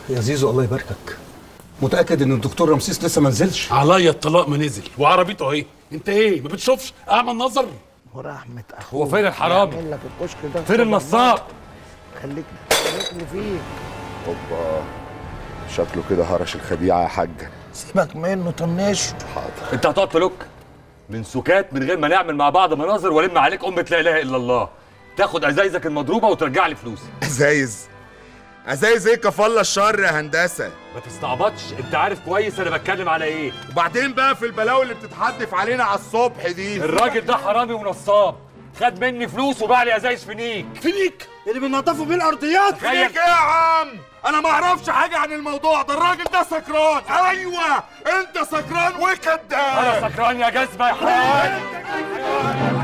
يا زيزو الله يباركك متاكد ان الدكتور رمسيس لسه ما نزلش عليا الطلاق ما نزل وعربيته اهي انت ايه ما بتشوفش اعمى النظر ورحمة أخوك هو فين الحرامي؟ يعمل لك الكشك ده فين النصاب؟ خليك خليك لي فيه اوبا شكله كده هرش الخديعه يا حاج سيبك منه طنشه حاضر انت هتقعد تلوك من سكات من غير ما نعمل مع بعض مناظر والم عليك امة لا اله الا الله تاخد ازايزك المضروبه وترجع لي فلوسي ازايز ازايز ايه كفالة الشر يا هندسه ما تستعبطش انت عارف كويس انا بتكلم على ايه وبعدين بقى في البلاوي اللي بتتحدف علينا على الصبح دي الراجل ده حرامي ونصاب خد مني فلوس وباع لي ازايز فينيك فينيك اللي بننضفوا بيه الارضيات تخيل فيك ايه يا عم انا ما اعرفش حاجه عن الموضوع ده الراجل ده سكران ايوه انت سكران وكذاب انا سكران يا جزمه يا حيوان